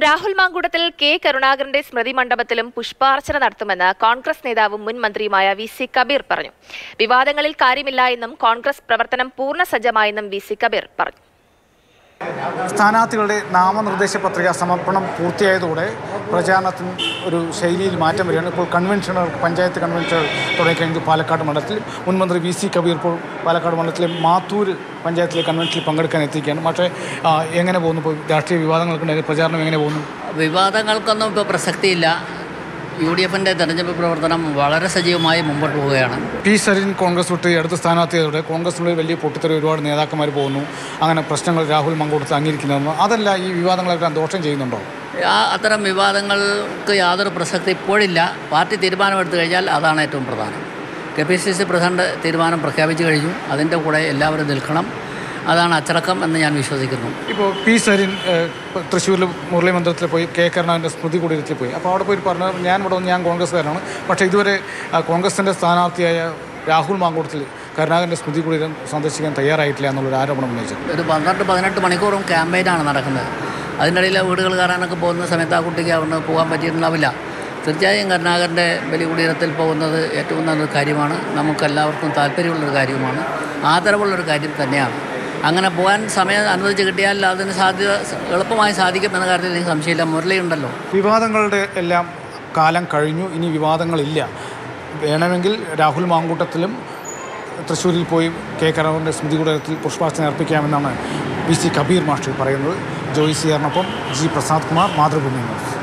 Rahul Mamkootathil K കരുണാകരന്റെ സ്മൃതി മണ്ഡപത്തിലും പുഷ്പാർച്ചന നടത്തുമെന്ന് കോൺഗ്രസ് നേതാവും മുൻ മന്ത്രിയുമായ വി സി കബീർ പറഞ്ഞു വിവാദങ്ങളിൽ കാര്യമില്ല എന്നും കോൺഗ്രസ് പ്രവർത്തനം പൂർണ്ണ സജ്ജമായെന്നും വി സി കബീർ പറഞ്ഞു സ്ഥാനാർത്ഥികളുടെ നാമനിർദ്ദേശ പത്രിക സമർപ്പണം പൂർത്തിയായതോടെ പ്രചാരണത്തിന് ഒരു ശൈലിയിൽ മാറ്റം വരികയാണ് ഇപ്പോൾ കൺവെൻഷനുകൾ പഞ്ചായത്ത് കൺവെൻഷനുകൾ തുടങ്ങിക്കഴിഞ്ഞു പാലക്കാട് മണ്ഡലത്തിൽ മുൻ മന്ത്രി വി സി കബീർ ഇപ്പോൾ പാലക്കാട് മണ്ഡലത്തിലെ മാത്തൂർ പഞ്ചായത്തിലെ കൺവെൻഷനിൽ പങ്കെടുക്കാൻ എത്തിക്കുകയാണ് പക്ഷേ ആ, എങ്ങനെ പോകുന്നു ഇപ്പോൾ രാഷ്ട്രീയ വിവാദങ്ങൾക്കുണ്ടായ പ്രചാരണം എങ്ങനെ പോകുന്നു വിവാദങ്ങൾക്കൊന്നും ഇപ്പോൾ പ്രസക്തിയില്ല യു ഡി എഫിൻ്റെ തെരഞ്ഞെടുപ്പ് പ്രവർത്തനം വളരെ സജീവമായി മുമ്പോട്ട് പോവുകയാണ് പി സരിൻ കോൺഗ്രസ് വിട്ട് അടുത്ത സ്ഥാനാർത്ഥിയോടെ കോൺഗ്രസിനുള്ളിൽ വലിയ പൊട്ടിത്തെറി ഒരുപാട് നേതാക്കന്മാർ പോകുന്നു അങ്ങനെ പ്രശ്നങ്ങൾ രാഹുൽ മങ്കോടത്ത് അംഗീകരിക്കുന്നതെന്ന് അതല്ല ഈ വിവാദങ്ങളെല്ലാം ദോഷം ചെയ്യുന്നുണ്ടോ ആ അത്തരം വിവാദങ്ങൾക്ക് യാതൊരു പ്രസക്തി ഇപ്പോഴില്ല പാർട്ടി തീരുമാനമെടുത്തു കഴിഞ്ഞാൽ അതാണ് ഏറ്റവും പ്രധാനം K P C C president തീരുമാനം പ്രഖ്യാപിച്ചു കഴിഞ്ഞു അതിൻ്റെ കൂടെ എല്ലാവരും നിൽക്കണം അതാണ് അച്ചടക്കം എന്ന് ഞാൻ വിശ്വസിക്കുന്നു ഇപ്പോൾ പി സരിൻ ഏഹ്, തൃശ്ശൂരിൽ മുരളി മന്ദിരത്തിൽ പോയി കെ കരുണാകരൻ്റെ സ്മൃതി കുടീരത്തിൽ പോയി അപ്പോൾ അവിടെ പോയി പറഞ്ഞു ഞാൻ ഇവിടെ വന്ന് ഞാൻ കോൺഗ്രസ്സുകാരനാണ് പക്ഷേ ഇതുവരെ ആ, കോൺഗ്രസിൻ്റെ സ്ഥാനാർത്ഥിയായ രാഹുൽ മാങ്കൂട്ടത്തിൽ കരുണാകരൻ്റെ സ്മൃതി കുടീരം സന്ദർശിക്കാൻ തയ്യാറായിട്ടില്ല എന്നുള്ളൊരു ആരോപണം ഉന്നയിച്ചു ഒരു പന്ത്രണ്ട് പതിനെട്ട് മണിക്കൂറും ക്യാമ്പയിനാണ് നടക്കുന്നത് അതിനിടയിൽ വീടുകൾ കയറാനൊക്കെ പോകുന്ന സമയത്ത് ആ കുട്ടിക്ക് അവിടെ പോകാൻ പറ്റിയിട്ടുണ്ടാവില്ല തീർച്ചയായും കരുണാകരൻ്റെ ബലികുടീരത്തിൽ പോകുന്നത് ഏറ്റവും നല്ലൊരു കാര്യമാണ് നമുക്കെല്ലാവർക്കും താല്പര്യമുള്ളൊരു കാര്യമാണ് ആദരവുള്ളൊരു കാര്യം തന്നെയാണ് അങ്ങനെ പോകാൻ സമയം അനുവദിച്ച് കിട്ടിയാൽ അതിന് സാധ്യത എളുപ്പമായി സാധിക്കും എന്ന കാര്യത്തിൽ എനിക്ക് സംശയമില്ല മുരളിയുണ്ടല്ലോ വിവാദങ്ങളുടെ എല്ലാം കാലം കഴിഞ്ഞു ഇനി വിവാദങ്ങളില്ല വേണമെങ്കിൽ രാഹുൽ മാങ്കൂട്ടത്തിലും തൃശ്ശൂരിൽ പോയി കെ കരുണാകരൻ്റെ സ്മൃതി കുടീരത്തിൽ പുഷ്പാർച്ചന അർപ്പിക്കാമെന്നാണ് വി സി കബീർ മാസ്റ്റർ പറയുന്നത് ജോയി സിയാറിനൊപ്പം ജി പ്രസാദ് കുമാർ മാതൃഭൂമി ന്യൂസ്